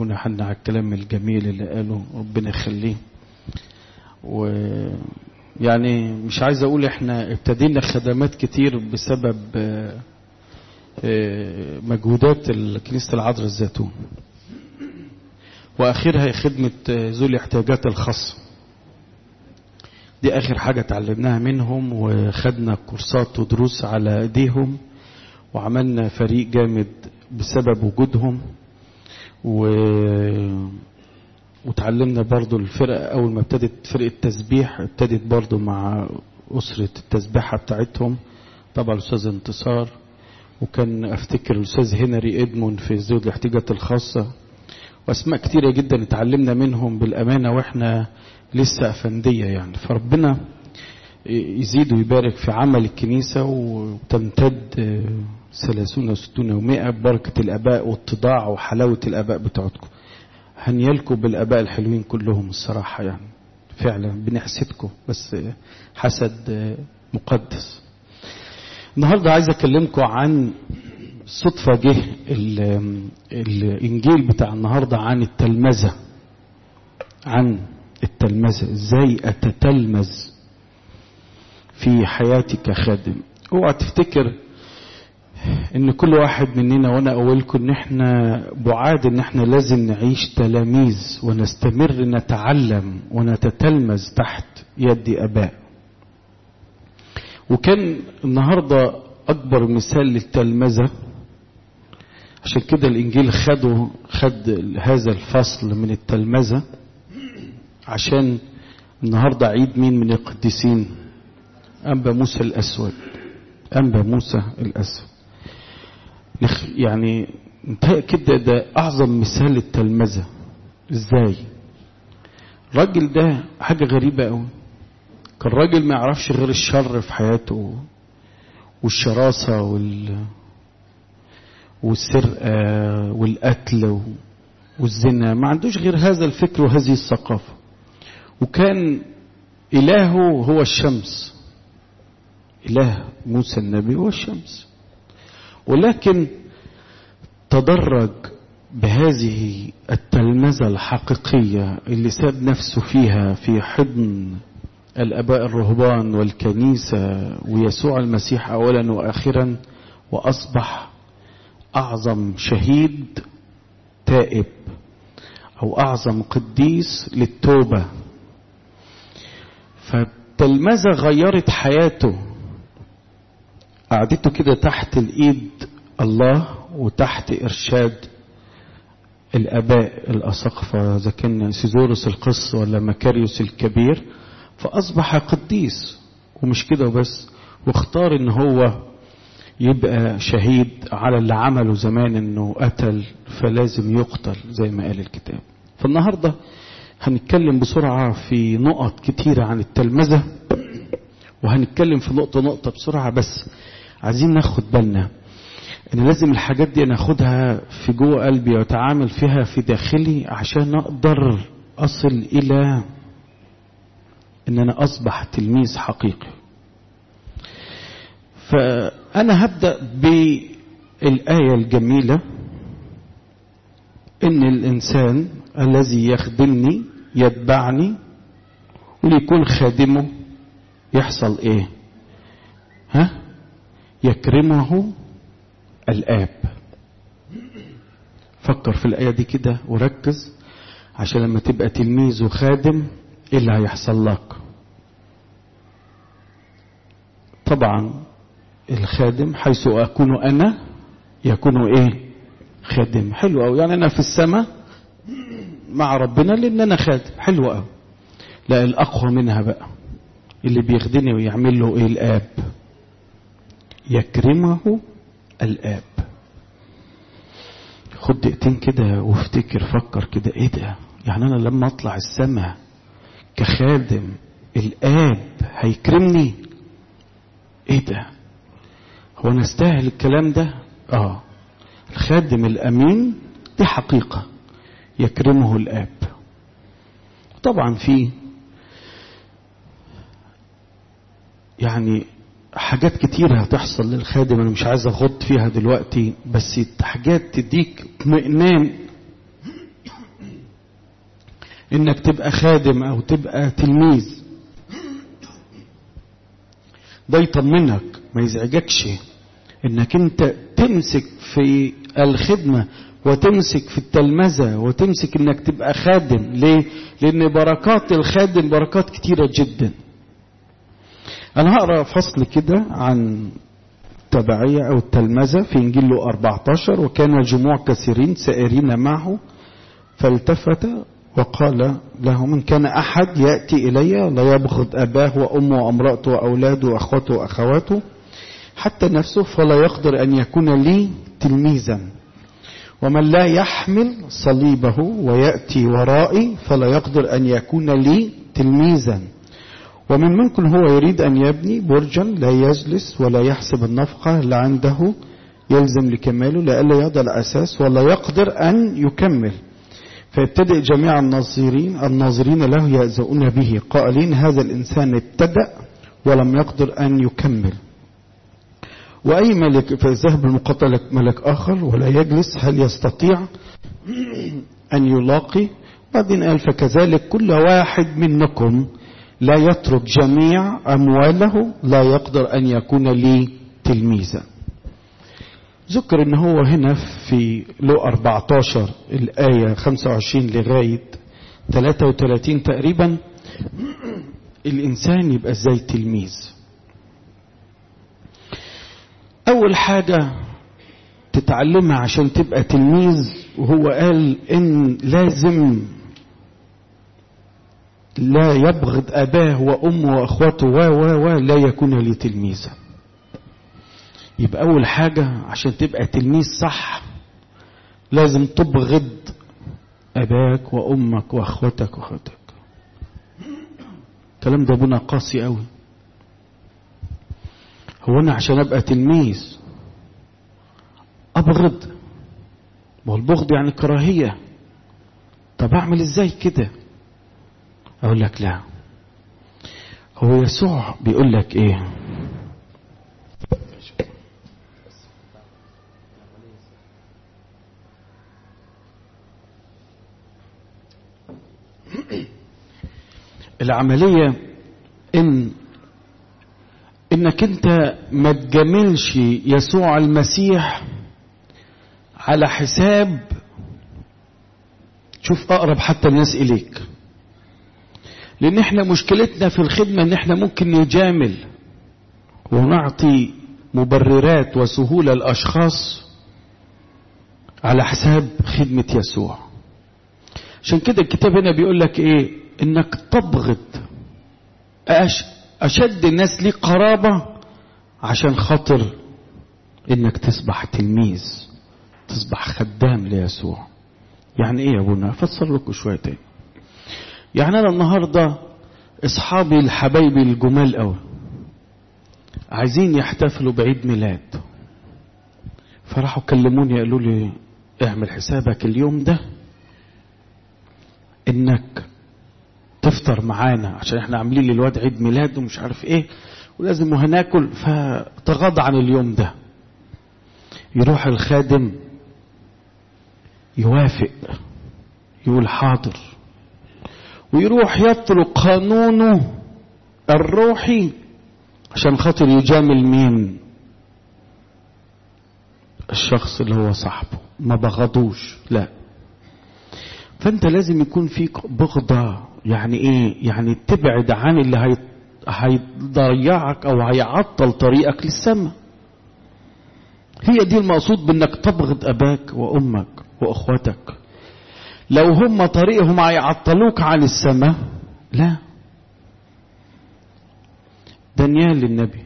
ابونا حنا على الكلام الجميل اللي قاله ربنا يخليه و يعني مش عايز اقول احنا ابتدينا خدمات كتير بسبب مجهودات كنيسة العذراء الزيتون واخرها خدمة ذوي الاحتياجات الخاصة دي اخر حاجة اتعلمناها منهم وخدنا كورسات ودروس على ايديهم وعملنا فريق جامد بسبب وجودهم و وتعلمنا برضو الفرقة أول ما ابتدت فرقة تسبيح ابتدت برضو مع أسرة التسبيحة بتاعتهم طبعا الأستاذ انتصار وكان أفتكر الأستاذ هنري إدمون في ذوي الاحتياجات الخاصة وأسماء كتيرة جدا اتعلمنا منهم بالأمانة وإحنا لسه أفندية يعني فربنا يزيد ويبارك في عمل الكنيسة وتمتد ثلاثون وستون ومائة ببركة الآباء والتضاع وحلاوة الآباء بتاعتكم هنيالكم بالآباء الحلوين كلهم الصراحة يعني فعلا بنحسدكم بس حسد مقدس النهاردة عايز أكلمكم عن صدفة جه الإنجيل بتاع النهاردة عن التلمذة عن التلمذة إزاي أتتلمذ في حياتي كخادم اوعى تفتكر ان كل واحد مننا وانا اقولكم ان احنا بعاد ان احنا لازم نعيش تلاميذ ونستمر نتعلم ونتتلمذ تحت يد اباء وكان النهارده اكبر مثال للتلمذه عشان كده الانجيل خده خد هذا الفصل من التلمذه عشان النهارده عيد مين من القديسين أنبا موسى الأسود أنبا موسى الأسود يعني انتهى كده ده أعظم مثال للتلمذة إزاي الراجل ده حاجة غريبة قوي كان راجل ما يعرفش غير الشر في حياته والشراسة وال والسرقة والقتل والزنا ما عندوش غير هذا الفكر وهذه الثقافة وكان إلهه هو الشمس إله موسى النبي هو الشمس ولكن تدرج بهذه التلمذة الحقيقية اللي ساب نفسه فيها في حضن الأباء الرهبان والكنيسة ويسوع المسيح أولا وآخرا وأصبح أعظم شهيد تائب أو أعظم قديس للتوبة فالتلمذة غيرت حياته قعدته كده تحت الايد الله وتحت ارشاد الاباء الاساقفه اذا كان سيزورس القس ولا مكاريوس الكبير فاصبح قديس ومش كده وبس واختار ان هو يبقى شهيد على اللي عمله زمان انه قتل فلازم يقتل زي ما قال الكتاب فالنهارده هنتكلم بسرعه في نقط كتيره عن التلمذه وهنتكلم في نقطه نقطه بسرعه بس عايزين ناخد بالنا ان لازم الحاجات دي ناخدها في جوه قلبي واتعامل فيها في داخلي عشان اقدر اصل الى ان انا اصبح تلميذ حقيقي فانا هبدا بالايه الجميله ان الانسان الذي يخدمني يتبعني وليكون خادمه يحصل ايه ها يكرمه الآب فكر في الآية دي كده وركز عشان لما تبقى تلميذ وخادم ايه اللي هيحصل لك طبعا الخادم حيث أكون أنا يكون إيه خادم حلو أوي يعني أنا في السماء مع ربنا لأن أنا خادم حلو أوي لا الأقوى منها بقى اللي بيخدمني ويعمل له إيه الآب يكرمه الآب خد دقيقتين كده وافتكر فكر كده ايه ده يعني انا لما اطلع السماء كخادم الآب هيكرمني ايه ده هو انا استاهل الكلام ده اه الخادم الامين دي حقيقة يكرمه الآب طبعا في يعني حاجات كتيرة هتحصل للخادم انا مش عايز اغط فيها دلوقتي بس حاجات تديك اطمئنان انك تبقى خادم او تبقى تلميذ ده يطمنك ما يزعجكش انك انت تمسك في الخدمة وتمسك في التلمذة وتمسك انك تبقى خادم ليه لان بركات الخادم بركات كتيرة جدا انا هقرأ فصل كده عن التبعية او التلمذة في انجيل له 14 وكان جموع كثيرين سائرين معه فالتفت وقال له من كان أحد يأتي إلي لا يبغض أباه وأمه وامرأته وأولاده وأخوته وأخواته حتى نفسه فلا يقدر أن يكون لي تلميذا ومن لا يحمل صليبه ويأتي ورائي فلا يقدر أن يكون لي تلميذا ومن منكم هو يريد أن يبني برجا لا يجلس ولا يحسب النفقة لا عنده يلزم لكماله لئلا يضع الأساس ولا يقدر أن يكمل فيبتدئ جميع الناظرين الناظرين له يأزؤون به قائلين هذا الإنسان ابتدأ ولم يقدر أن يكمل وأي ملك فيذهب المقاتل ملك آخر ولا يجلس هل يستطيع أن يلاقي بعدين قال فكذلك كل واحد منكم لا يترك جميع أمواله لا يقدر أن يكون لي تلميذا ذكر ان هو هنا في لو 14 الآية 25 لغاية 33 تقريبا الإنسان يبقى ازاي تلميذ أول حاجة تتعلمها عشان تبقى تلميذ وهو قال إن لازم لا يبغض أباه وأمه وأخواته و و و لا يكون لي تلميذا يبقى أول حاجة عشان تبقى تلميذ صح لازم تبغض أباك وأمك وأخوتك وأخوتك الكلام ده ابونا قاسي قوي هو أنا عشان أبقى تلميذ أبغض ما هو البغض يعني كراهية طب أعمل إزاي كده أقول لك لا هو يسوع بيقول لك إيه العملية ان انك انت ما تجاملش يسوع المسيح على حساب شوف اقرب حتى الناس اليك لان احنا مشكلتنا في الخدمة ان احنا ممكن نجامل ونعطي مبررات وسهولة الاشخاص على حساب خدمة يسوع عشان كده الكتاب هنا بيقول لك ايه انك تبغض أش اشد الناس ليك قرابة عشان خاطر انك تصبح تلميذ تصبح خدام ليسوع يعني ايه يا ابونا افسر لكم شوية تاني يعني انا النهاردة اصحابي الحبايبي الجمال قوي عايزين يحتفلوا بعيد ميلاد فراحوا كلموني قالوا لي اعمل حسابك اليوم ده انك تفطر معانا عشان احنا عاملين للواد عيد ميلاد ومش عارف ايه ولازم هناكل فتغاضى عن اليوم ده يروح الخادم يوافق يقول حاضر ويروح يطلق قانونه الروحي عشان خاطر يجامل مين الشخص اللي هو صاحبه ما بغضوش لا فانت لازم يكون فيك بغضة يعني ايه يعني تبعد عن اللي هي هيضيعك او هيعطل طريقك للسماء هي دي المقصود بانك تبغض اباك وامك واخواتك لو هم طريقهم هيعطلوك عن السماء لا دانيال النبي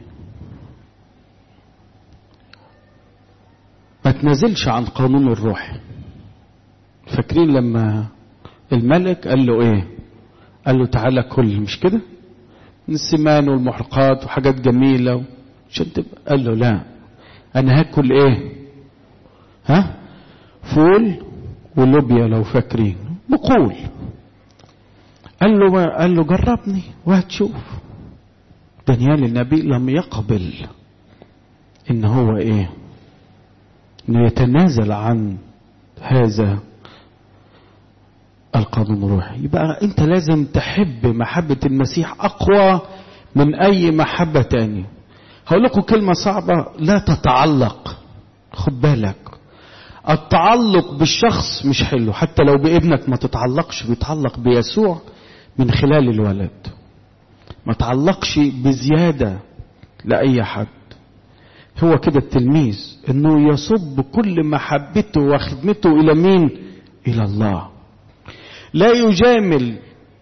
ما تنزلش عن قانون الروح فاكرين لما الملك قال له ايه قال له تعالى كل مش كده من السمان والمحرقات وحاجات جميلة عشان تبقى قال له لا انا هاكل ايه ها فول ولوبيا لو فاكرين بقول قال له قال له جربني وهتشوف دانيال النبي لم يقبل ان هو ايه انه يتنازل عن هذا القانون الروحي يبقى انت لازم تحب محبة المسيح اقوى من اي محبة تاني هقول لكم كلمة صعبة لا تتعلق خد بالك التعلق بالشخص مش حلو حتى لو بابنك ما تتعلقش بيتعلق بيسوع من خلال الولد ما تعلقش بزيادة لأي حد هو كده التلميذ انه يصب كل محبته وخدمته الى مين الى الله لا يجامل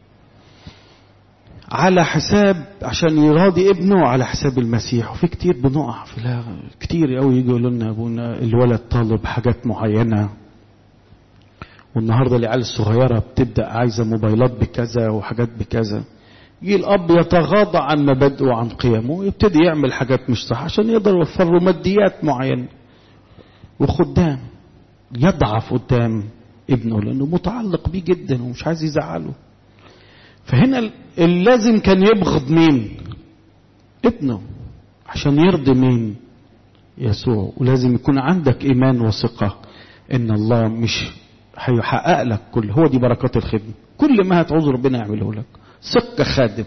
على حساب عشان يراضي ابنه على حساب المسيح وفي كتير بنقع في لا كتير قوي يجوا يقولوا لنا ابونا الولد طالب حاجات معينه والنهارده العيال الصغيره بتبدا عايزه موبايلات بكذا وحاجات بكذا يجي الاب يتغاضى عن مبادئه وعن قيمه ويبتدي يعمل حاجات مش صح عشان يقدر يوفر له ماديات معينه وخدام يضعف قدام ابنه لانه متعلق بيه جدا ومش عايز يزعله فهنا اللازم كان يبغض مين ابنه عشان يرضي مين يسوع ولازم يكون عندك ايمان وثقه ان الله مش هيحقق لك كل هو دي بركات الخدمه كل ما هتعوز ربنا يعمله لك ثق خادم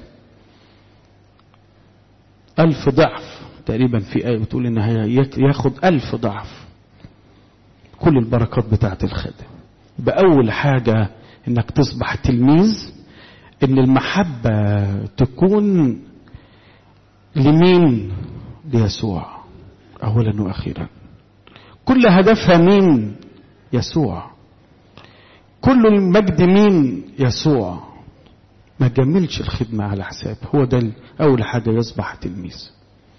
ألف ضعف تقريبا في آية بتقول إن ياخد ألف ضعف كل البركات بتاعت الخادم يبقى أول حاجة إنك تصبح تلميذ إن المحبة تكون لمين؟ ليسوع أولا وأخيرا كل هدفها مين؟ يسوع كل المجد مين؟ يسوع ما جملش الخدمة على حساب هو ده أول حاجة يصبح تلميذ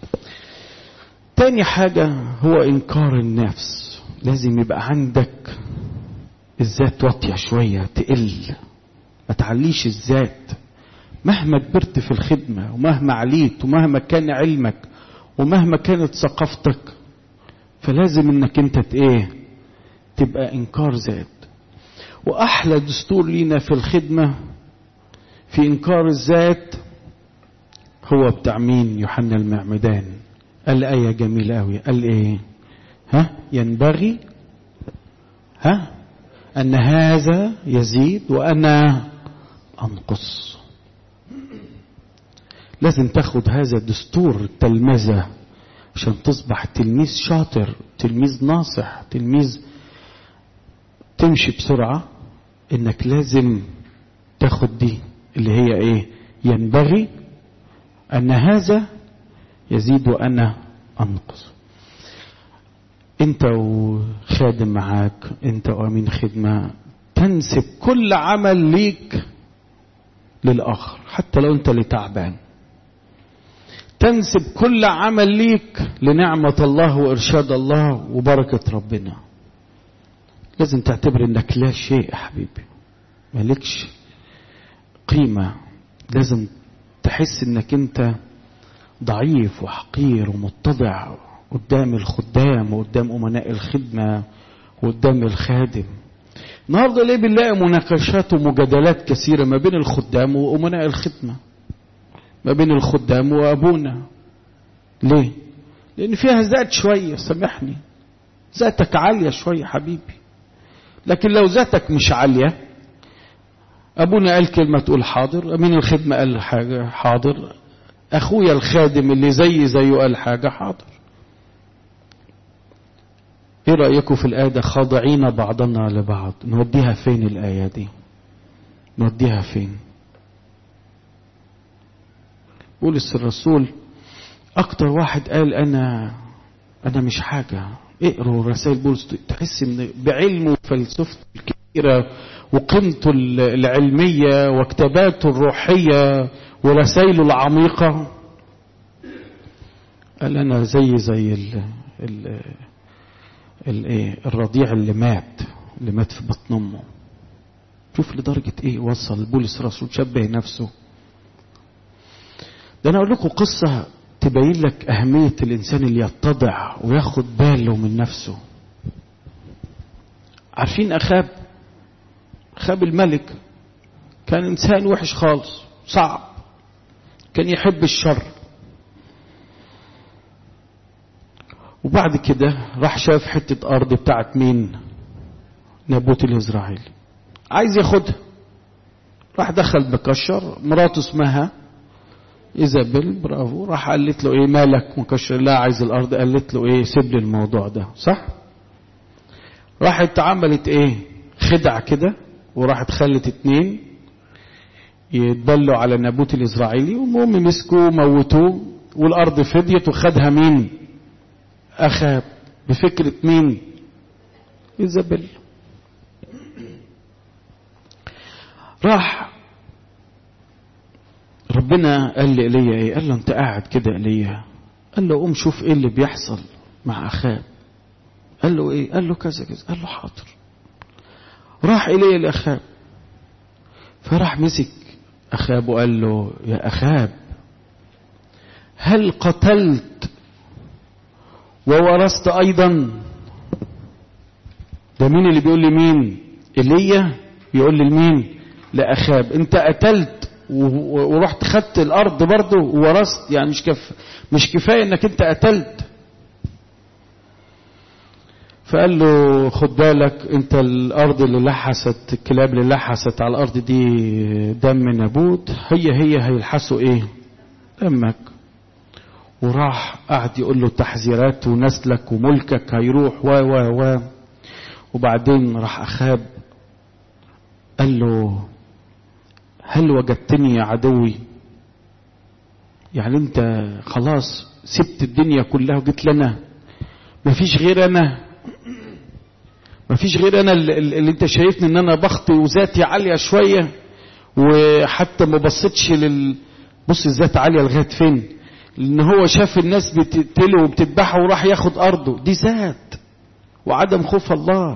تاني حاجة هو إنكار النفس لازم يبقى عندك الذات واطية شوية تقل ما تعليش الذات مهما كبرت في الخدمة ومهما عليت ومهما كان علمك ومهما كانت ثقافتك فلازم انك انت ايه تبقى انكار ذات واحلى دستور لينا في الخدمه في انكار الذات هو بتاع مين يوحنا المعمدان قال آية جميلة أوي قال إيه ها ينبغي ها أن هذا يزيد وأنا أنقص لازم تاخد هذا دستور التلمذة عشان تصبح تلميذ شاطر تلميذ ناصح تلميذ تمشي بسرعة انك لازم تاخد دي اللي هي ايه ينبغي ان هذا يزيد وانا انقص انت وخادم معاك انت وامين خدمه تنسب كل عمل ليك للاخر حتى لو انت اللي تعبان تنسب كل عمل ليك لنعمه الله وارشاد الله وبركه ربنا لازم تعتبر انك لا شيء يا حبيبي مالكش قيمة لازم تحس انك انت ضعيف وحقير ومتضع قدام الخدام وقدام امناء الخدمة وقدام الخادم النهارده ليه بنلاقي مناقشات ومجادلات كثيرة ما بين الخدام وامناء الخدمة ما بين الخدام وابونا ليه لان فيها ذات شوية سامحني ذاتك عالية شوية حبيبي لكن لو ذاتك مش عالية أبونا قال كلمة تقول حاضر أمين الخدمة قال حاجة حاضر أخويا الخادم اللي زي زيه قال حاجة حاضر إيه رأيكم في الآية ده خاضعين بعضنا لبعض نوديها فين الآية دي نوديها فين بولس الرسول أكتر واحد قال أنا أنا مش حاجة اقروا رسائل بولس تحس ان بعلمه وفلسفته الكبيره وقيمته العلميه وكتاباته الروحيه ورسائله العميقه قال انا زي زي ال ال الايه الرضيع اللي مات اللي مات في بطن امه شوف لدرجه ايه وصل بولس الرسول شبه نفسه ده انا اقول لكم قصه تبين لك أهمية الإنسان اللي يتضع وياخد باله من نفسه عارفين أخاب أخاب الملك كان إنسان وحش خالص صعب كان يحب الشر وبعد كده راح شاف حتة أرض بتاعت مين نابوت الإسرائيلي عايز ياخدها راح دخل مكشر مراته اسمها ايزابيل برافو راح قالت له ايه مالك مكشر لا عايز الارض قالت له ايه سيب لي الموضوع ده صح راحت عملت ايه خدع كده وراحت خلت اتنين يتبلوا على نابوت الاسرائيلي والمهم مسكوه موتوه والارض فضيت وخدها مين اخاب بفكرة مين ايزابيل راح ربنا قال لي ايليا ايه قال له انت قاعد كده ايليا قال له قوم شوف ايه اللي بيحصل مع اخاب قال له ايه قال له كذا كذا قال له حاضر راح ايليا لاخاب فراح مسك اخاب وقال له يا اخاب هل قتلت وورثت ايضا ده مين اللي بيقول لي مين ايليا بيقول لي لمين لاخاب انت قتلت ورحت خدت الارض برضه وورثت يعني مش كف مش كفايه انك انت قتلت فقال له خد بالك انت الارض اللي لحست الكلاب اللي لحست على الارض دي دم نابوت هي هي هيلحسوا ايه دمك وراح قعد يقول له تحذيرات ونسلك وملكك هيروح و و و وبعدين راح اخاب قال له هل وجدتني يا عدوي يعني انت خلاص سبت الدنيا كلها وجيت لنا مفيش غير انا مفيش غير انا اللي, اللي انت شايفني ان انا بخطي وذاتي عاليه شويه وحتى ما بصيتش لل بص الذات عاليه لغايه فين لان هو شاف الناس بتقتله وبتذبحه وراح ياخد ارضه دي ذات وعدم خوف الله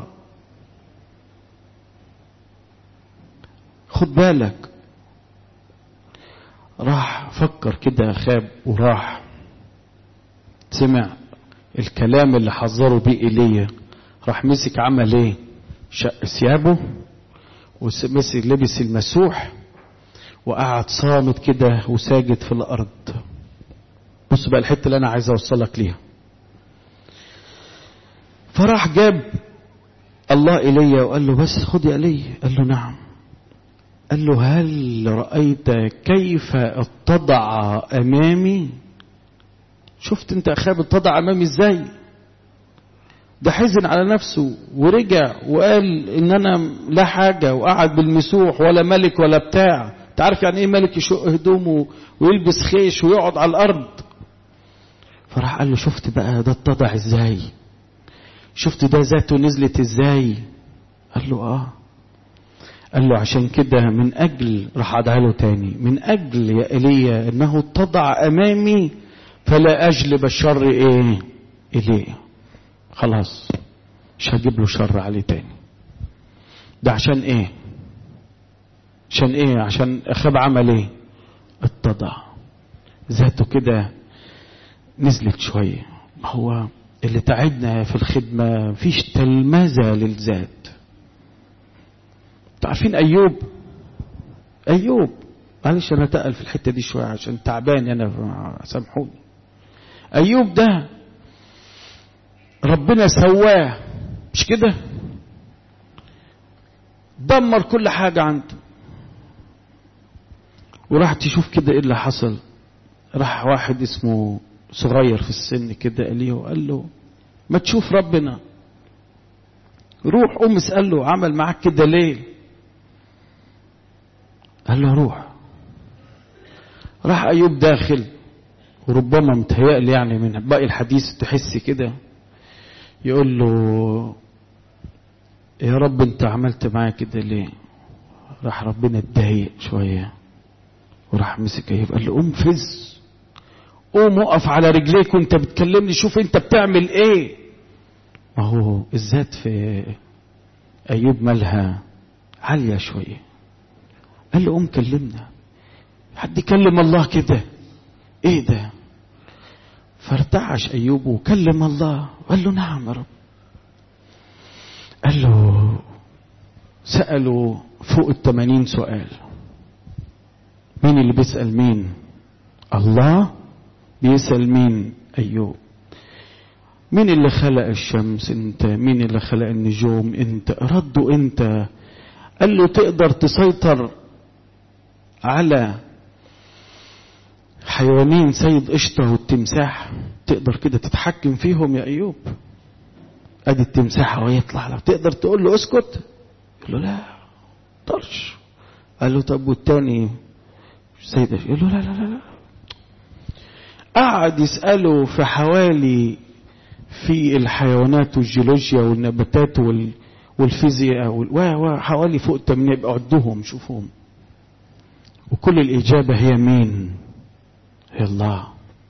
خد بالك راح فكر كده خاب وراح سمع الكلام اللي حذره بيه ايليا راح مسك عمل ايه شق ثيابه ومسك لبس المسوح وقعد صامت كده وساجد في الارض بص بقى الحته اللي انا عايز اوصلك ليها فراح جاب الله ايليا وقال له بس خد يا ايليا قال له نعم قال له هل رأيت كيف اتضع أمامي شفت انت أخاب اتضع أمامي ازاي ده حزن على نفسه ورجع وقال ان انا لا حاجة وقعد بالمسوح ولا ملك ولا بتاع تعرف يعني ايه ملك يشق هدومه ويلبس خيش ويقعد على الارض فراح قال له شفت بقى ده اتضع ازاي شفت ده ذاته نزلت ازاي قال له اه قال له عشان كده من أجل راح أدعى له تاني من أجل يا إيليا إنه اتضع أمامي فلا أجلب الشر إيه إليه خلاص مش هجيب له شر عليه تاني ده عشان إيه عشان إيه عشان أخاب عمل إيه اتضع ذاته كده نزلت شوية ما هو اللي تعبنا في الخدمة فيش تلمذة للذات عارفين ايوب ايوب معلش انا تقل في الحته دي شويه عشان تعبان انا سامحوني ايوب ده ربنا سواه مش كده دمر كل حاجه عنده وراح تشوف كده ايه اللي حصل راح واحد اسمه صغير في السن كده قال له قال له ما تشوف ربنا روح قوم اساله عمل معاك كده ليه قال له روح راح أيوب داخل وربما متهيألي يعني من باقي الحديث تحس كده يقول له يا رب انت عملت معايا كده ليه راح ربنا اتضايق شوية وراح مسك أيوب قال له قوم فز قوم وقف على رجليك وانت بتكلمني شوف انت بتعمل ايه ما هو الذات في أيوب مالها عالية شوية قال له قوم كلمنا حد يكلم الله كده ايه ده فارتعش ايوب وكلم الله قال له نعم يا رب قال له سألوا فوق التمانين سؤال مين اللي بيسأل مين الله بيسأل مين أيوب مين اللي خلق الشمس انت مين اللي خلق النجوم انت ردوا انت قال له تقدر تسيطر على حيوانين سيد قشطة والتمساح تقدر كده تتحكم فيهم يا أيوب ادي التمساح وهو يطلع لو تقدر تقول له اسكت يقول له لا طرش قال له طب والتاني سيد يقول له لا لا لا لا قعد يسأله في حوالي في الحيوانات والجيولوجيا والنباتات وال والفيزياء وال... حوالي فوق التمانية يبقى عدهم شوفهم وكل الإجابة هي مين هي الله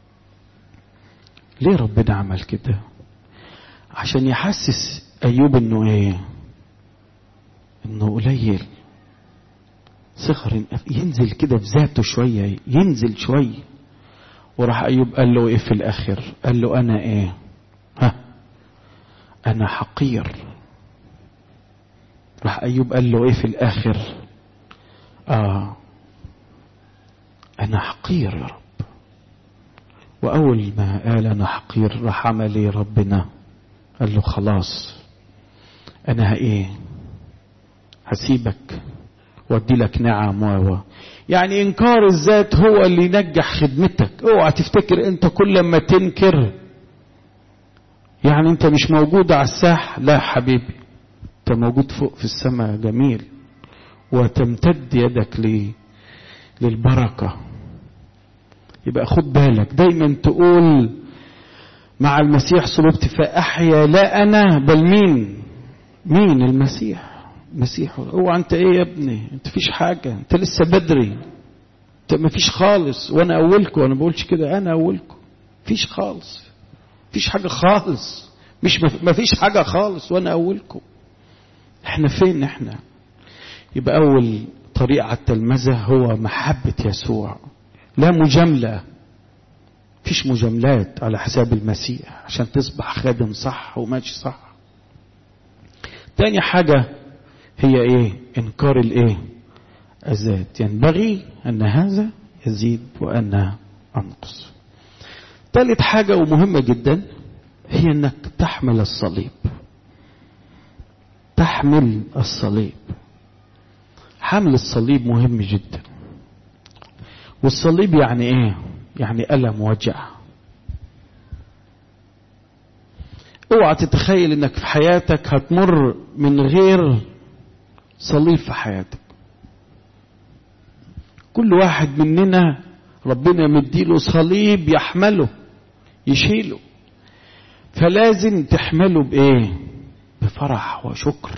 ليه ربنا عمل كده عشان يحسس أيوب إنه إيه إنه قليل صغر ينزل كده في ذاته شوية ينزل شوية وراح أيوب قال له إيه في الآخر قال له أنا إيه ها أنا حقير راح أيوب قال له إيه في الآخر آه أنا حقير يا رب وأول ما قال أنا حقير راح عمل إيه ربنا قال له خلاص أنا إيه هسيبك وادي لك نعم و يعني انكار الذات هو اللي ينجح خدمتك اوعى تفتكر انت كل ما تنكر يعني انت مش موجود على الساح لا حبيبي انت موجود فوق في السماء جميل وتمتد يدك لي للبركة يبقى خد بالك دايما تقول مع المسيح صلبت فأحيا لا أنا بل مين مين المسيح مسيح اوعى انت ايه يا ابني انت فيش حاجة انت لسه بدري انت ما فيش خالص وانا اولكم وانا بقولش كده انا اولكم فيش خالص فيش حاجة خالص مش ما فيش حاجة خالص وانا اولكم احنا فين احنا يبقى اول طريق على التلمذة هو محبة يسوع لا مجاملة فيش مجاملات على حساب المسيح عشان تصبح خادم صح وماشي صح تاني حاجة هي ايه انكار الايه الذات ينبغي ان هذا يزيد وانا انقص ثالث حاجة ومهمة جدا هي انك تحمل الصليب تحمل الصليب حمل الصليب مهم جدا والصليب يعني ايه يعني ألم وجع اوعى تتخيل انك في حياتك هتمر من غير صليب في حياتك كل واحد مننا ربنا مديله صليب يحمله يشيله فلازم تحمله بايه بفرح وشكر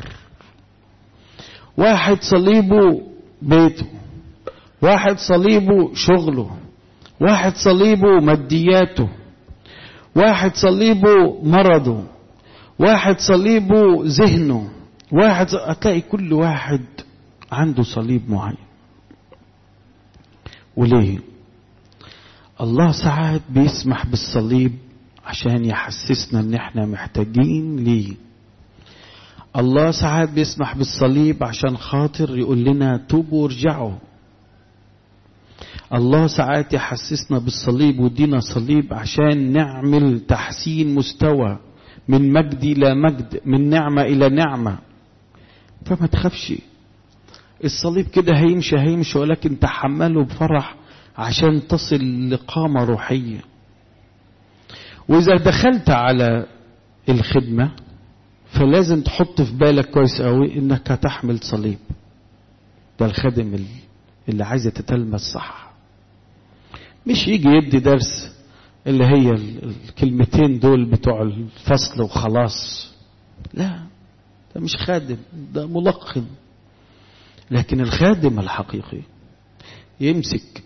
واحد صليبه بيته واحد صليبه شغله واحد صليبه مادياته واحد صليبه مرضه واحد صليبه ذهنه واحد هتلاقي كل واحد عنده صليب معين وليه الله ساعات بيسمح بالصليب عشان يحسسنا ان احنا محتاجين ليه الله ساعات بيسمح بالصليب عشان خاطر يقول لنا توبوا وارجعوا الله ساعات يحسسنا بالصليب ويدينا صليب عشان نعمل تحسين مستوى من مجد إلى مجد من نعمة إلى نعمة فما تخافش الصليب كده هيمشي هيمشي ولكن تحمله بفرح عشان تصل لقامة روحية وإذا دخلت على الخدمة فلازم تحط في بالك كويس قوي انك هتحمل صليب ده الخادم اللي عايز يتتلمذ صح مش يجي يدي درس اللي هي الكلمتين دول بتوع الفصل وخلاص لا ده مش خادم ده ملقن لكن الخادم الحقيقي يمسك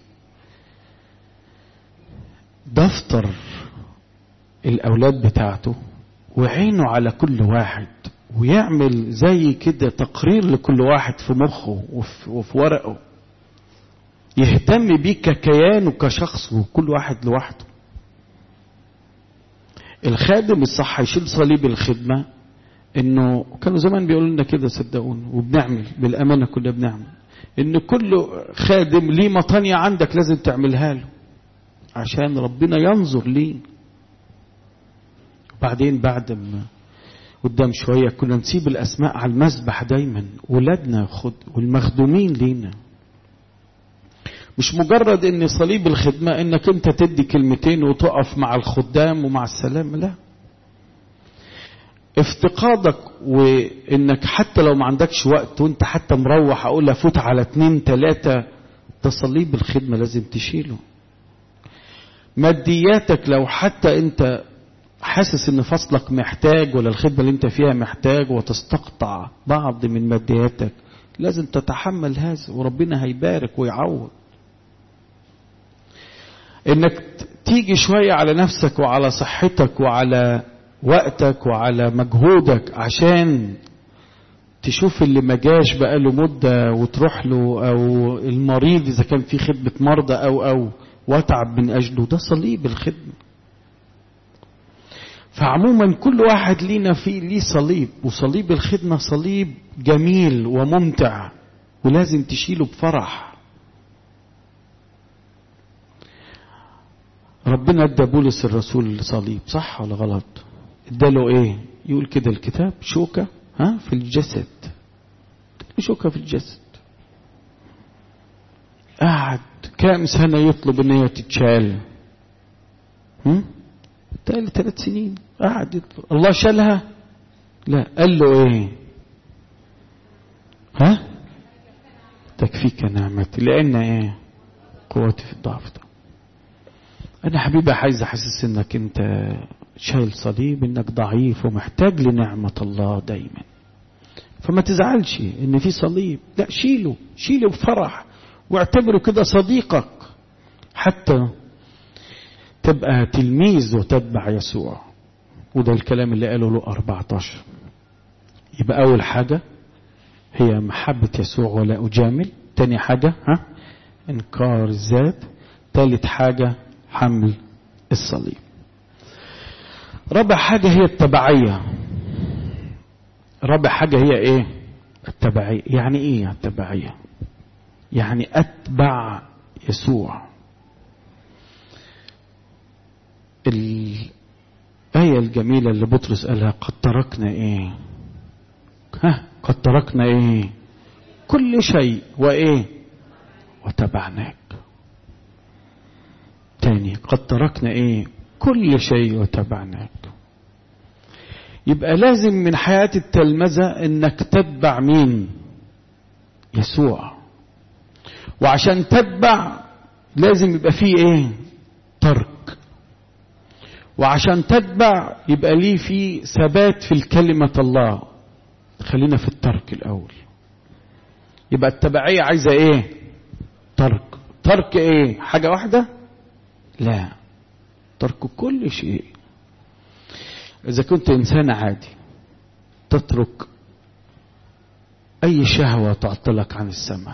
دفتر الأولاد بتاعته وعينه على كل واحد ويعمل زي كده تقرير لكل واحد في مخه وفي, وفي ورقه يهتم بيه ككيان وكشخص وكل واحد لوحده الخادم الصح يشيل صليب الخدمة انه كانوا زمان بيقولوا لنا كده صدقوني وبنعمل بالامانه كنا بنعمل ان كل خادم ليه مطانية عندك لازم تعملها له عشان ربنا ينظر ليه بعدين بعد ما قدام شوية كنا نسيب الأسماء على المسبح دايما ولادنا خد والمخدومين لينا مش مجرد ان صليب الخدمة انك انت تدي كلمتين وتقف مع الخدام ومع السلام لا افتقادك وانك حتى لو ما عندكش وقت وانت حتى مروح اقول افوت على اتنين تلاتة ده صليب الخدمة لازم تشيله مادياتك لو حتى انت حاسس ان فصلك محتاج ولا الخدمة اللي انت فيها محتاج وتستقطع بعض من مادياتك لازم تتحمل هذا وربنا هيبارك ويعوض انك تيجي شوية على نفسك وعلى صحتك وعلى وقتك وعلى مجهودك عشان تشوف اللي ما جاش بقاله مدة وتروح له او المريض اذا كان في خدمة مرضى او او واتعب من اجله ده صليب الخدمة فعموما كل واحد لينا فيه ليه صليب وصليب الخدمة صليب جميل وممتع ولازم تشيله بفرح ربنا ادى بولس الرسول صليب صح ولا غلط اداله ايه يقول كده الكتاب شوكة ها في الجسد شوكة في الجسد قعد كام سنة يطلب ان هي تتشال هم؟ تقال ثلاث سنين قعد يطلب الله شالها لا قال له ايه ها تكفيك نعمتي لان ايه قوتي في الضعف ده انا حبيبي عايز احسس انك انت شايل صليب انك ضعيف ومحتاج لنعمة الله دايما فما تزعلش ان في صليب لا شيله شيله بفرح واعتبره كده صديقك حتى تبقى تلميذ وتتبع يسوع وده الكلام اللي قاله له 14 يبقى أول حاجة هي محبة يسوع ولا أجامل تاني حاجة ها إنكار الذات تالت حاجة حمل الصليب رابع حاجة هي التبعية رابع حاجة هي ايه التبعية يعني ايه التبعية يعني اتبع يسوع الآية الجميلة اللي بطرس قالها قد تركنا ايه ها قد تركنا ايه كل شيء وايه وتبعناك تاني قد تركنا ايه كل شيء وتبعناك يبقى لازم من حياة التلمذة انك تتبع مين يسوع وعشان تتبع لازم يبقى فيه ايه ترك وعشان تتبع يبقى ليه في ثبات في الكلمة الله خلينا في الترك الأول يبقى التبعية عايزة ايه ترك ترك ايه حاجة واحدة لا ترك كل شيء إذا كنت إنسان عادي تترك أي شهوة تعطلك عن السماء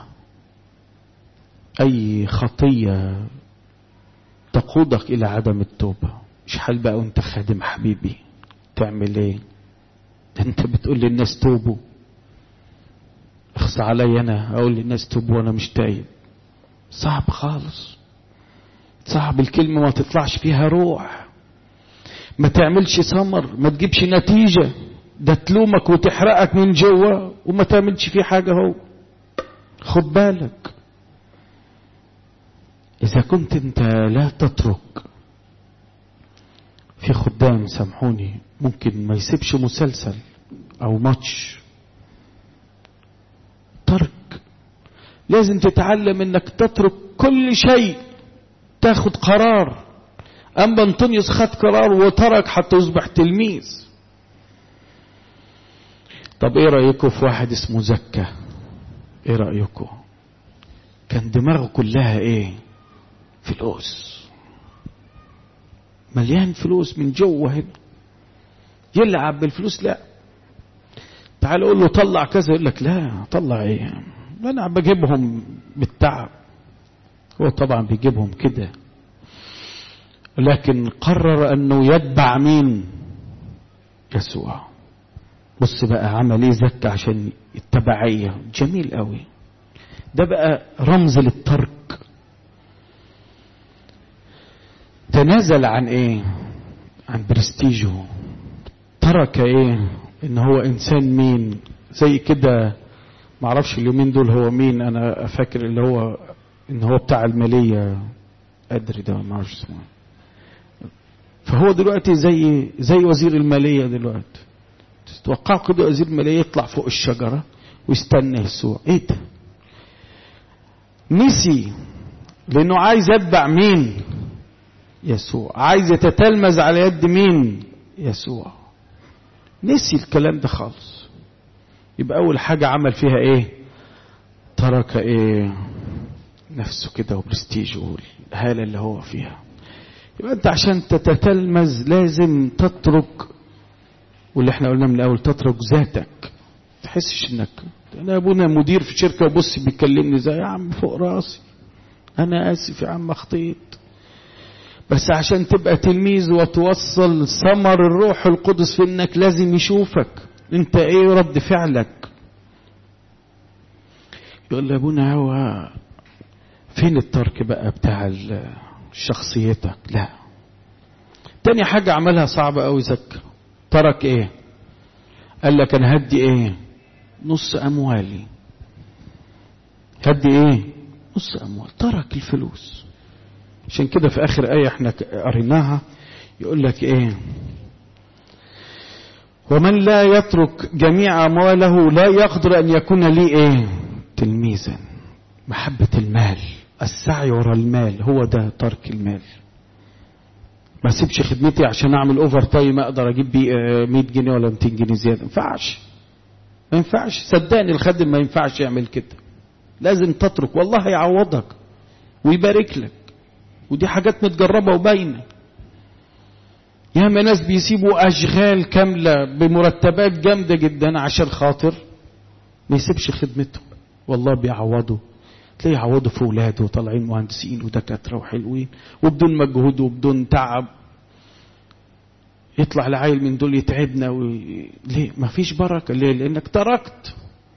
أي خطية تقودك إلى عدم التوبة مش حال بقى وانت خادم حبيبي تعمل ايه ده انت بتقول للناس توبوا اخص علي انا اقول للناس توبوا وانا مش تايب صعب خالص صعب الكلمة ما تطلعش فيها روح ما تعملش ثمر ما تجيبش نتيجة ده تلومك وتحرقك من جوه وما تعملش فيه حاجة هو خد بالك إذا كنت أنت لا تترك في خدام سامحوني ممكن ما يسيبش مسلسل أو ماتش ترك لازم تتعلم انك تترك كل شيء تاخد قرار اما انطونيوس خد قرار وترك حتى يصبح تلميذ طب ايه رايكم في واحد اسمه زكا ايه رايكم كان دماغه كلها ايه فلوس مليان فلوس من جوه هنا يلعب بالفلوس لا تعال قول له طلع كذا يقول لك لا طلع ايه انا بجيبهم بالتعب هو طبعا بيجيبهم كده لكن قرر انه يتبع مين يسوع بص بقى عمل ايه زكى عشان التبعية جميل قوي ده بقى رمز للترك تنازل عن ايه عن برستيجه ترك ايه ان هو انسان مين زي كده معرفش اليومين دول هو مين انا فاكر اللي هو ان هو بتاع المالية ادري ده ما اعرفش اسمه فهو دلوقتي زي زي وزير المالية دلوقتي تتوقعوا كده وزير المالية يطلع فوق الشجرة ويستنى يسوع ايه ده نسي لانه عايز يتبع مين يسوع عايز يتتلمذ على يد مين يسوع نسي الكلام ده خالص يبقى اول حاجة عمل فيها ايه ترك ايه نفسه كده وبرستيجه والهالة اللي هو فيها يبقى انت عشان تتتلمذ لازم تترك واللي احنا قلنا من الاول تترك ذاتك تحسش انك انا ابونا مدير في شركه وبص بيكلمني زي يا عم فوق راسي انا اسف يا عم اخطيت بس عشان تبقى تلميذ وتوصل ثمر الروح القدس في انك لازم يشوفك انت ايه رد فعلك يقول لي ابونا هو فين الترك بقى بتاع شخصيتك لا تاني حاجة عملها صعبة قوي زكا ترك ايه قال لك انا هدي ايه نص اموالي هدي ايه نص اموال ترك الفلوس عشان كده في اخر ايه احنا قريناها يقول لك ايه ومن لا يترك جميع امواله لا يقدر ان يكون لي ايه تلميذا محبة المال السعي ورا المال هو ده ترك المال ما اسيبش خدمتي عشان اعمل اوفر تايم اقدر اجيب بيه 100 جنيه ولا 200 جنيه زياده ما ينفعش ما ينفعش صدقني الخادم ما ينفعش يعمل كده لازم تترك والله هيعوضك ويبارك لك ودي حاجات متجربه وباينه ياما ناس بيسيبوا اشغال كامله بمرتبات جامده جدا عشان خاطر ما يسيبش خدمته والله بيعوضه تلاقيه يعوضوا في ولاده وطالعين مهندسين ودكاتره وحلوين وبدون مجهود وبدون تعب يطلع العيل من دول يتعبنا و... ليه ما فيش بركه ليه لانك تركت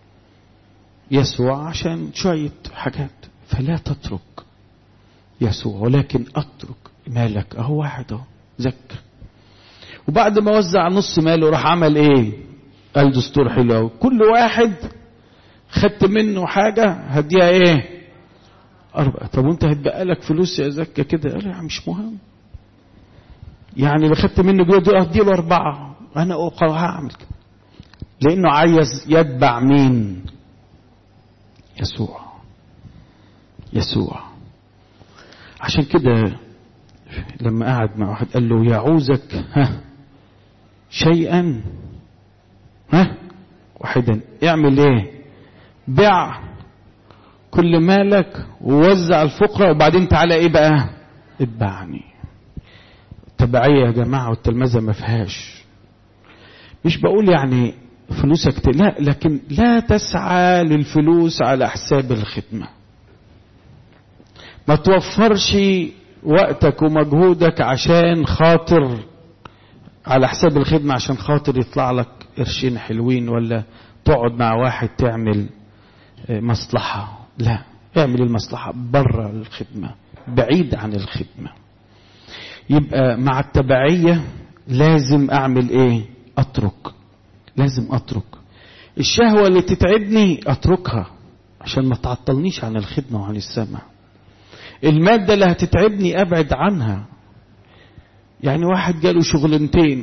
يسوع عشان شويه حاجات فلا تترك يسوع ولكن اترك مالك اهو واحد اهو زكى وبعد ما وزع نص ماله راح عمل ايه قال دستور حلو قوي كل واحد خدت منه حاجة هديها ايه أربعة طب وانت هتبقى لك فلوس يا زكا كده قال يا مش مهم يعني اللي خدت منه جوه هدي له أربعة أنا هعمل كده لأنه عايز يتبع مين يسوع يسوع عشان كده لما قعد مع واحد قال له يعوزك ها شيئا ها واحدا اعمل ايه بيع كل مالك ووزع الفقراء وبعدين تعالى ايه بقى اتبعني التبعية يا جماعة والتلمذة ما فيهاش مش بقول يعني فلوسك ت... لا لكن لا تسعى للفلوس على حساب الخدمة ما توفرش وقتك ومجهودك عشان خاطر على حساب الخدمة عشان خاطر يطلع لك قرشين حلوين ولا تقعد مع واحد تعمل مصلحة لا اعمل المصلحة بره الخدمة بعيد عن الخدمة يبقى مع التبعية لازم اعمل ايه اترك لازم اترك الشهوة اللي تتعبني اتركها عشان ما تعطلنيش عن الخدمة وعن السمع المادة اللي هتتعبني ابعد عنها يعني واحد جاله شغلنتين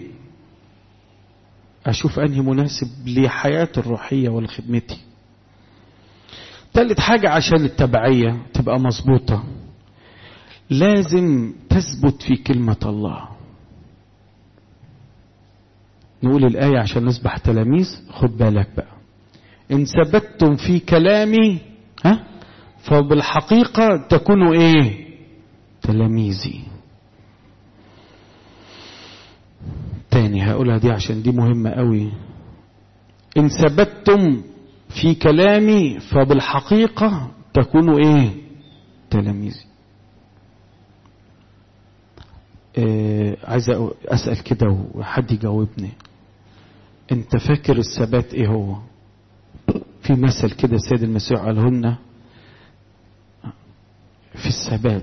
اشوف انهي مناسب لحياتي الروحية ولخدمتي تالت حاجة عشان التبعية تبقى مظبوطة لازم تثبت في كلمة الله نقول الآية عشان نصبح تلاميذ خد بالك بقى إن ثبتتم في كلامي ها فبالحقيقة تكونوا إيه تلاميذي تاني هقولها دي عشان دي مهمة قوي إن ثبتتم في كلامي فبالحقيقة تكونوا إيه تلاميذي آه عايز أسأل كده وحد يجاوبني أنت فاكر الثبات إيه هو في مثل كده السيد المسيح قاله لنا في الثبات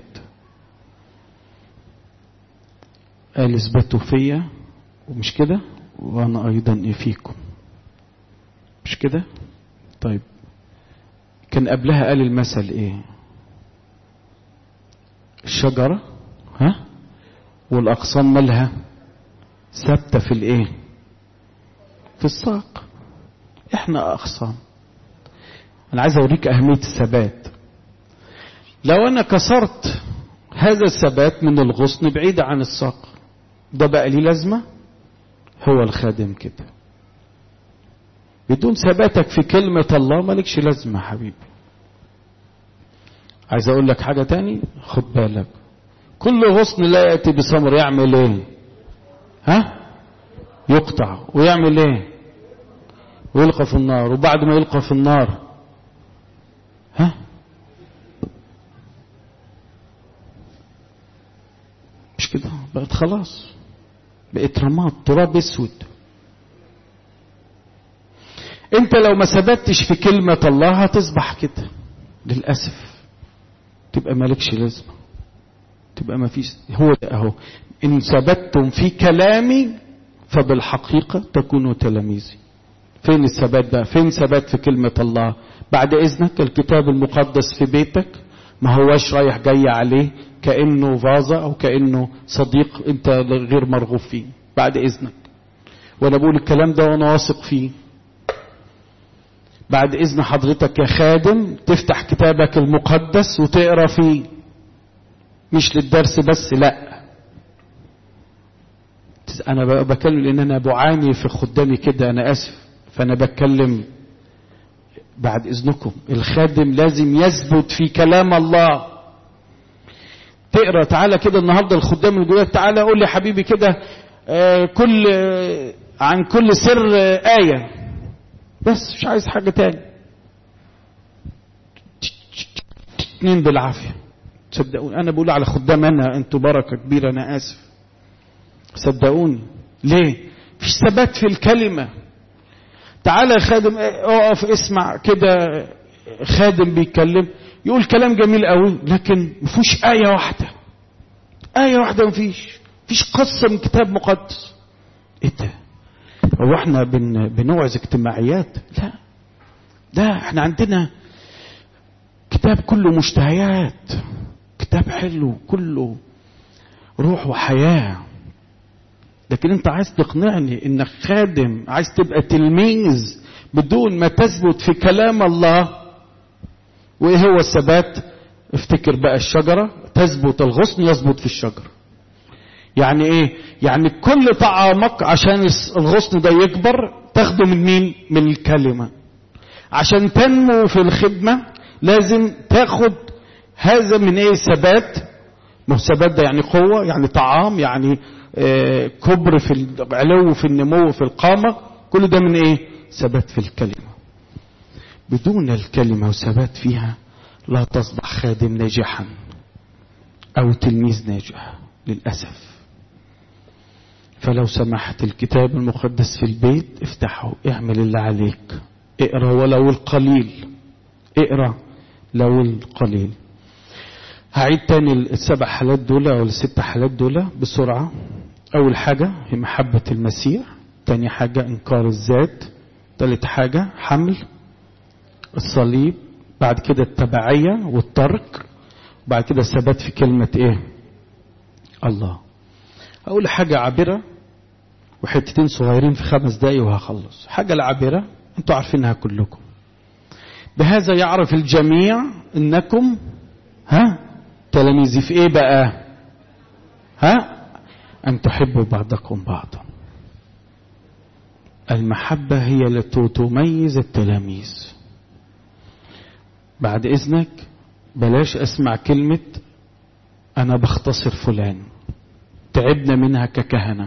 قال اثبتوا فيا ومش كده وانا ايضا ايه فيكم مش كده طيب كان قبلها قال المثل ايه الشجرة ها والأغصان مالها ثابتة في الإيه في الساق إحنا أغصان أنا عايز أوريك أهمية الثبات لو أنا كسرت هذا الثبات من الغصن بعيد عن الساق ده بقى ليه لازمة هو الخادم كده بدون ثباتك في كلمة الله مالكش لازمة حبيبي عايز اقول لك حاجة تاني خد بالك كل غصن لا يأتي بثمر يعمل ايه ها يقطع ويعمل ايه ويلقى في النار وبعد ما يلقى في النار ها مش كده بقت خلاص بقت رماد تراب اسود انت لو ما ثبتش في كلمة الله هتصبح كده للأسف تبقى مالكش لازمة تبقى ما فيش هو ده اهو ان ثبتتم في كلامي فبالحقيقة تكونوا تلاميذي فين الثبات بقى فين ثبات في كلمة الله بعد اذنك الكتاب المقدس في بيتك ما هواش رايح جاي عليه كأنه فازة او كأنه صديق انت غير مرغوب فيه بعد اذنك وانا بقول الكلام ده وانا واثق فيه بعد اذن حضرتك يا خادم تفتح كتابك المقدس وتقرا فيه مش للدرس بس لا انا بكلم لان انا بعاني في خدامي كده انا اسف فانا بتكلم بعد اذنكم الخادم لازم يثبت في كلام الله تقرا تعالى كده النهارده الخدام اللي جواك تعالى قول لي حبيبي كده آه كل آه عن كل سر آه ايه بس مش عايز حاجة تاني اتنين بالعافية صدقوني انا بقول على خدام انا انتوا بركة كبيرة انا اسف صدقوني ليه فيش ثبات في الكلمة تعالى يا خادم اقف اسمع كده خادم بيتكلم يقول كلام جميل قوي لكن مفيش آية واحدة آية واحدة مفيش مفيش قصة من كتاب مقدس ايه ده هو احنا بن بنوعظ اجتماعيات لا ده احنا عندنا كتاب كله مشتهيات كتاب حلو كله روح وحياة لكن انت عايز تقنعني انك خادم عايز تبقى تلميذ بدون ما تثبت في كلام الله وايه هو الثبات افتكر بقى الشجرة تثبت الغصن يثبت في الشجرة يعني ايه يعني كل طعامك عشان الغصن ده يكبر تاخده من مين من الكلمة عشان تنمو في الخدمة لازم تاخد هذا من ايه ثبات ما هو ثبات ده يعني قوة يعني طعام يعني آه كبر في العلو في النمو في القامة كل ده من ايه ثبات في الكلمة بدون الكلمة وثبات فيها لا تصبح خادم ناجحا او تلميذ ناجح للأسف فلو سمحت الكتاب المقدس في البيت افتحه اعمل اللي عليك اقرا ولو القليل اقرا لو القليل هعيد تاني السبع حالات دول او الست حالات دول بسرعة اول حاجة هي محبة المسيح تاني حاجة انكار الذات تالت حاجة حمل الصليب بعد كده التبعية والترك بعد كده الثبات في كلمة ايه الله اقول حاجة عابرة وحتتين صغيرين في خمس دقايق وهخلص حاجة العابرة انتوا عارفينها كلكم بهذا يعرف الجميع انكم ها تلاميذي في ايه بقى ها ان تحبوا بعضكم بعضا المحبة هي التي تميز التلاميذ بعد اذنك بلاش اسمع كلمة انا بختصر فلان تعبنا منها ككهنة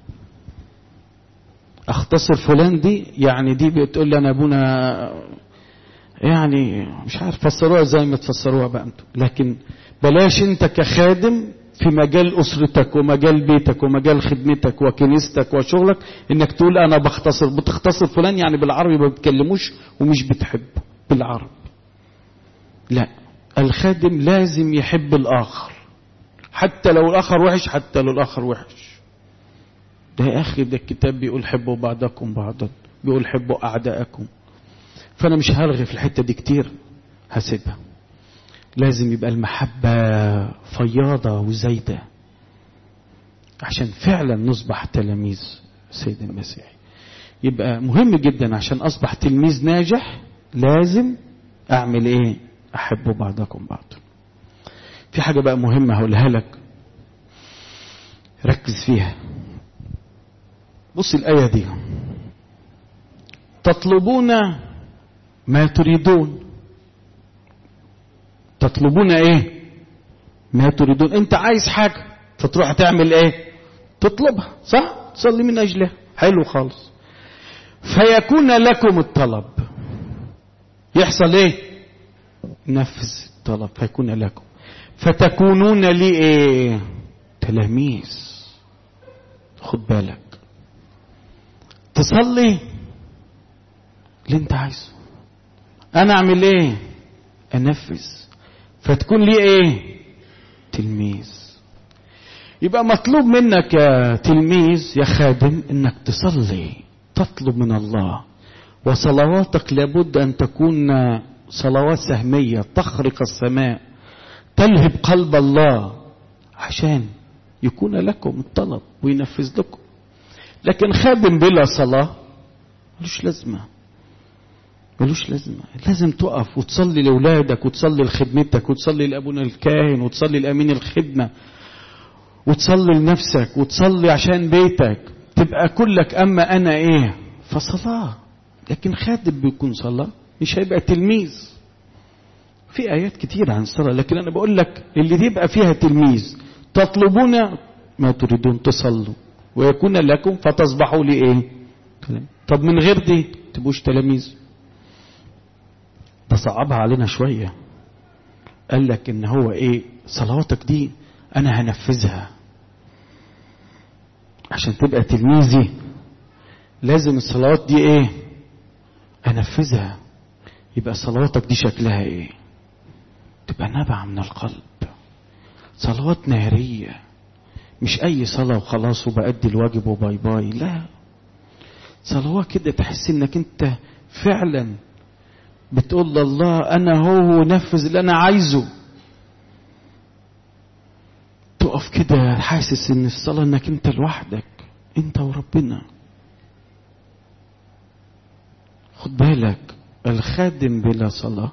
اختصر فلان دي يعني دي بتقول لي انا ابونا يعني مش عارف فسروها زي ما تفسروها بقى انتم لكن بلاش انت كخادم في مجال اسرتك ومجال بيتك ومجال خدمتك وكنيستك وشغلك انك تقول انا بختصر بتختصر فلان يعني بالعربي ما بتكلموش ومش بتحبه بالعربي لا الخادم لازم يحب الاخر حتى لو الاخر وحش حتى لو الاخر وحش ده يا اخي ده الكتاب بيقول حبوا بعضكم بعضا بيقول حبوا اعداءكم فانا مش هرغي في الحته دي كتير هسيبها لازم يبقى المحبة فياضة وزايدة عشان فعلا نصبح تلاميذ السيد المسيح يبقى مهم جدا عشان أصبح تلميذ ناجح لازم أعمل إيه أحبوا بعضكم بعض في حاجة بقى مهمة هقولها لك ركز فيها بص الآية دي تطلبون ما تريدون تطلبون ايه ما تريدون انت عايز حاجة فتروح تعمل ايه تطلبها صح تصلي من اجلها حلو خالص فيكون لكم الطلب يحصل ايه نفذ الطلب فيكون لكم فتكونون لي ايه تلاميذ خد بالك تصلي اللي انت عايزه انا اعمل ايه انفذ فتكون لي ايه تلميذ يبقى مطلوب منك يا تلميذ يا خادم انك تصلي تطلب من الله وصلواتك لابد ان تكون صلوات سهمية تخرق السماء تلهب قلب الله عشان يكون لكم الطلب وينفذ لكم لكن خادم بلا صلاة ملوش لازمة ملوش لازمة لازم تقف وتصلي لأولادك وتصلي لخدمتك وتصلي لأبونا الكاهن وتصلي لأمين الخدمة وتصلي لنفسك وتصلي عشان بيتك تبقى كلك أما أنا إيه فصلاة لكن خادم بيكون صلاة مش هيبقى تلميذ في آيات كتير عن الصلاة لكن أنا بقول لك اللي تبقى فيها تلميذ تطلبون ما تريدون تصلوا ويكون لكم فتصبحوا لي ايه طب من غير دي تبقوش تلاميذ ده صعبها علينا شوية قال لك ان هو ايه صلواتك دي انا هنفذها عشان تبقى تلميذي لازم الصلوات دي ايه انفذها يبقى صلواتك دي شكلها ايه تبقى نبع من القلب صلوات نارية مش اي صلاة وخلاص وبأدي الواجب وباي باي لا صلوات كده تحس انك انت فعلا بتقول لله انا هو نفذ اللي انا عايزه تقف كده حاسس ان الصلاة انك انت لوحدك انت وربنا خد بالك الخادم بلا صلاة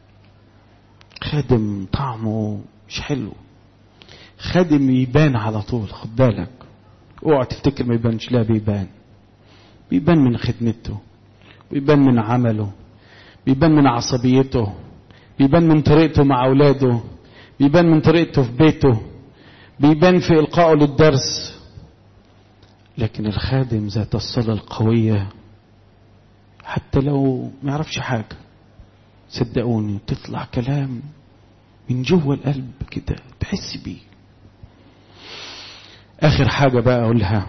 خادم طعمه مش حلو خادم يبان على طول خد بالك اوعى تفتكر ما يبانش لا بيبان بيبان من خدمته بيبان من عمله بيبان من عصبيته بيبان من طريقته مع اولاده بيبان من طريقته في بيته بيبان في القائه للدرس لكن الخادم ذات الصلاه القويه حتى لو ما يعرفش حاجه صدقوني تطلع كلام من جوه القلب كده تحس بيه اخر حاجه بقى اقولها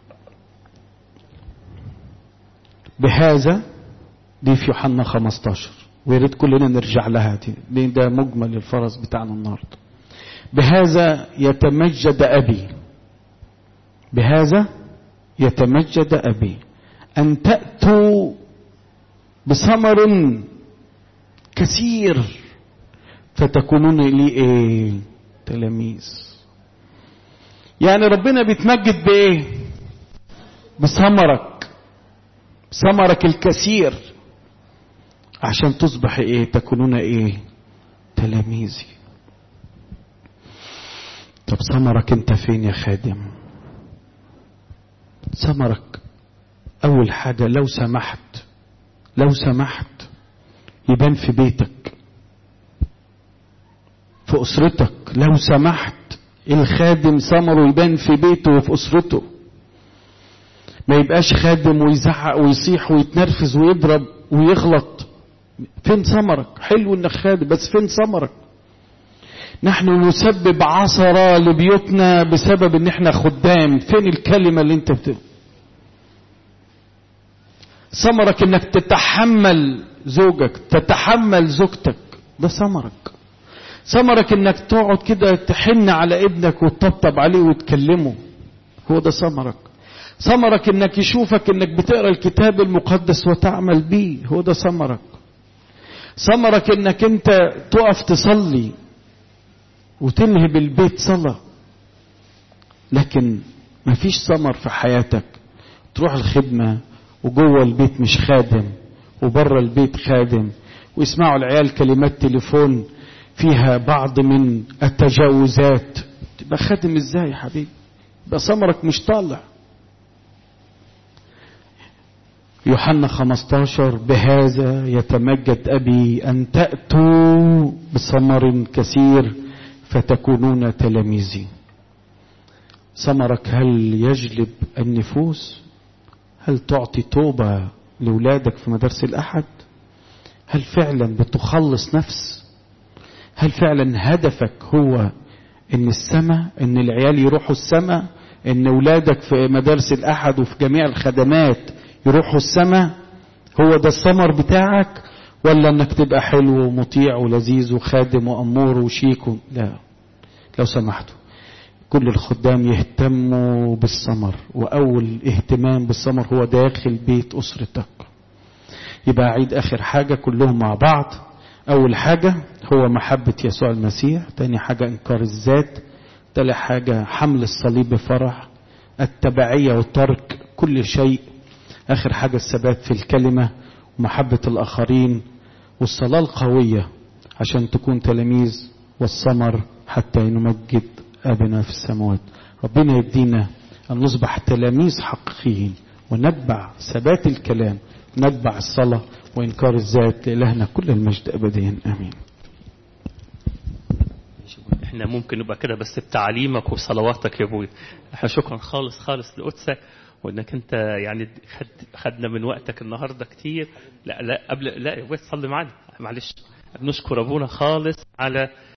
بهذا دي في يوحنا 15 ويا ريت كلنا نرجع لها دي لان ده مجمل الفرس بتاعنا النهارده بهذا يتمجد ابي بهذا يتمجد ابي ان تاتوا بثمر كثير فتكونون لي ايه تلاميذ يعني ربنا بيتمجد بايه بثمرك ثمرك الكثير عشان تصبح ايه تكونون ايه تلاميذي طب ثمرك انت فين يا خادم ثمرك اول حاجه لو سمحت لو سمحت يبان في بيتك في اسرتك لو سمحت الخادم ثمره يبان في بيته وفي اسرته ما يبقاش خادم ويزعق ويصيح ويتنرفز ويضرب ويغلط فين ثمرك حلو انك خادم بس فين ثمرك نحن نسبب عثرة لبيوتنا بسبب ان احنا خدام فين الكلمة اللي انت بت... ثمرك انك تتحمل زوجك تتحمل زوجتك ده ثمرك ثمرك انك تقعد كده تحن على ابنك وتطبطب عليه وتكلمه هو ده ثمرك ثمرك انك يشوفك انك بتقرا الكتاب المقدس وتعمل بيه هو ده ثمرك ثمرك انك انت تقف تصلي وتنهب البيت صلاة لكن مفيش ثمر في حياتك تروح الخدمة وجوه البيت مش خادم وبره البيت خادم ويسمعوا العيال كلمات تليفون فيها بعض من التجاوزات تبقى خادم ازاي يا حبيبي يبقى ثمرك مش طالع يوحنا 15 بهذا يتمجد أبي أن تأتوا بثمر كثير فتكونون تلاميذي ثمرك هل يجلب النفوس هل تعطي توبة لأولادك في مدارس الأحد هل فعلا بتخلص نفس هل فعلا هدفك هو ان السماء ان العيال يروحوا السماء ان اولادك في مدارس الاحد وفي جميع الخدمات يروحوا السماء هو ده الثمر بتاعك ولا انك تبقى حلو ومطيع ولذيذ وخادم وامور وشيك لا لو سمحتوا كل الخدام يهتموا بالثمر واول اهتمام بالثمر هو داخل بيت اسرتك يبقى عيد اخر حاجه كلهم مع بعض اول حاجه هو محبه يسوع المسيح تاني حاجه انكار الذات تالت حاجه حمل الصليب بفرح التبعيه وترك كل شيء اخر حاجه الثبات في الكلمه ومحبه الاخرين والصلاه القويه عشان تكون تلاميذ والثمر حتى نمجد ابنا في السماوات ربنا يدينا ان نصبح تلاميذ حقيقيين ونتبع ثبات الكلام نتبع الصلاة وإنكار الذات لإلهنا كل المجد أبديا آمين احنا ممكن نبقى كده بس بتعليمك وبصلواتك يا ابوي احنا شكرا خالص خالص لقدسك وانك انت يعني خد خدنا من وقتك النهارده كتير لا لا قبل لا يا ابوي تصلي معانا معلش بنشكر ابونا خالص على